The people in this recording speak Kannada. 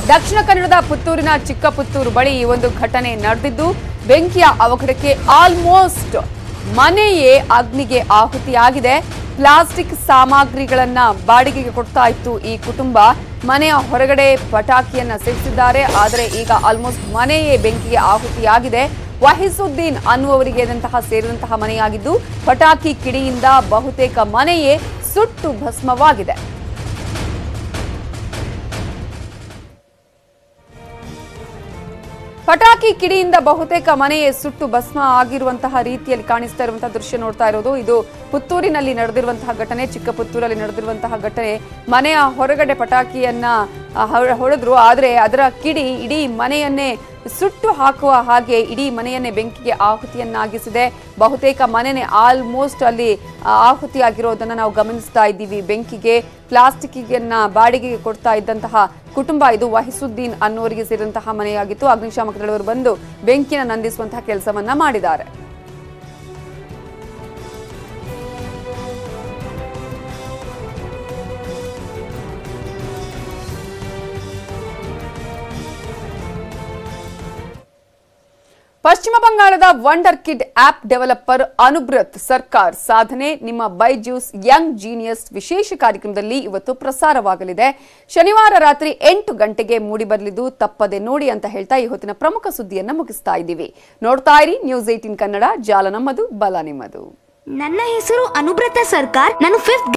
ದಕ್ಷಿಣ ಕನ್ನಡದ ಪುತ್ತೂರಿನ ಚಿಕ್ಕಪುತ್ತೂರು ಬಳಿ ಈ ಒಂದು ಘಟನೆ ನಡೆದಿದ್ದು ಬೆಂಕಿಯ ಅವಘಡಕ್ಕೆ ಆಲ್ಮೋಸ್ಟ್ ಮನೆಯೇ ಅಗ್ನಿಗೆ ಆಹುತಿಯಾಗಿದೆ ಪ್ಲಾಸ್ಟಿಕ್ ಸಾಮಗ್ರಿಗಳನ್ನ ಬಾಡಿಗೆಗೆ ಕೊಡ್ತಾ ಇತ್ತು ಈ ಕುಟುಂಬ ಮನೆಯ ಹೊರಗಡೆ ಪಟಾಕಿಯನ್ನ ಸಿಡಿಸಿದ್ದಾರೆ ಆದರೆ ಈಗ ಆಲ್ಮೋಸ್ಟ್ ಮನೆಯೇ ಬೆಂಕಿಗೆ ಆಹುತಿಯಾಗಿದೆ ವಹಿಸುದ್ದೀನ್ ಅನ್ನುವರಿಗೆ ಇದಂತಹ ಸೇರಿದಂತಹ ಮನೆಯಾಗಿದ್ದು ಪಟಾಕಿ ಕಿಡಿಯಿಂದ ಬಹುತೇಕ ಮನೆಯೇ ಸುಟ್ಟು ಭಸ್ಮವಾಗಿದೆ ಪಟಾಕಿ ಕಿಡಿಯಿಂದ ಬಹುತೇಕ ಮನೆಯೇ ಸುಟ್ಟು ಭಸ್ಮ ಆಗಿರುವಂತಹ ರೀತಿಯಲ್ಲಿ ಕಾಣಿಸ್ತಾ ಇರುವಂತಹ ದೃಶ್ಯ ನೋಡ್ತಾ ಇರೋದು ಇದು ಪುತ್ತೂರಿನಲ್ಲಿ ನಡೆದಿರುವಂತಹ ಘಟನೆ ಚಿಕ್ಕ ಪುತ್ತೂರಲ್ಲಿ ನಡೆದಿರುವಂತಹ ಘಟನೆ ಮನೆಯ ಹೊರಗಡೆ ಪಟಾಕಿಯನ್ನ ಆ, ಹೊರ- ಹೊಡೆದ್ರು ಆದರೆ ಅದರ ಕಿಡಿ ಇಡೀ ಮನೆಯನ್ನೇ ಸುಟ್ಟು ಹಾಕುವ ಹಾಗೆ ಇಡೀ ಮನೆಯನ್ನೇ ಬೆಂಕಿಗೆ ಆಹುತಿಯನ್ನಾಗಿಸಿದೆ ಬಹುತೇಕ ಮನೆನೇ ಆಲ್ಮೋಸ್ಟ್ ಅಲ್ಲಿ ಆ, ಆಹುತಿಯಾಗಿರೋದನ್ನ ನಾವು ಗಮನಿಸ್ತಾ ಇದ್ದೀವಿ ಬೆಂಕಿಗೆ ಪ್ಲಾಸ್ಟಿಕ್ಗನ್ನ ಬಾಡಿಗೆಗೆ ಕೊಡ್ತಾ ಇದ್ದಂತಹ ಕುಟುಂಬ ಇದು ವಹಿಸುದ್ದೀನ್ ಅನ್ನೋರಿಗೆ ಸೇರಿದಂತಹ ಮನೆಯಾಗಿತ್ತು ಅಗ್ನಿಶಾಮಕ ದಳವರು ಬಂದು ಬೆಂಕಿನ ನಂದಿಸುವಂತಹ ಕೆಲಸವನ್ನ ಮಾಡಿದ್ದಾರೆ ಪಶ್ಚಿಮ ಬಂಗಾಳದ wonder kid app developer Anubrat Sarkar ಸಾಧನೆ ನಿಮ್ಮ ಬೈಜೂಸ್ ಯಂಗ್ ಜೀನಿಯಸ್ ವಿಶೇಷ ಕಾರ್ಯಕ್ರಮದಲ್ಲಿ ಇವತ್ತು ಪ್ರಸಾರವಾಗಲಿದೆ ಶನಿವಾರ ರಾತ್ರಿ ಎಂಟು ಗಂಟೆಗೆ ಮೂಡಿಬರಲಿದ್ದು ತಪ್ಪದೆ ನೋಡಿ ಅಂತ ಹೇಳ್ತಾ ಈ ಹೊತ್ತಿನ ಪ್ರಮುಖ ಸುದ್ದಿಯನ್ನ ಮುಗಿಸ್ತಾ ಇದ್ದೀವಿ ನೋಡ್ತಾ ಇರಿ ನ್ಯೂಸ್ ಏಟೀನ್ ಕನ್ನಡ ಜಾಲ ನಮ್ಮದು ಬಲ ನಿಮ್ಮದು ನನ್ನ ಹೆಸರು ಅನುಬ್ರತ ಸರ್ಕಾರ್ ನಾನು ಫಿಫ್ತ್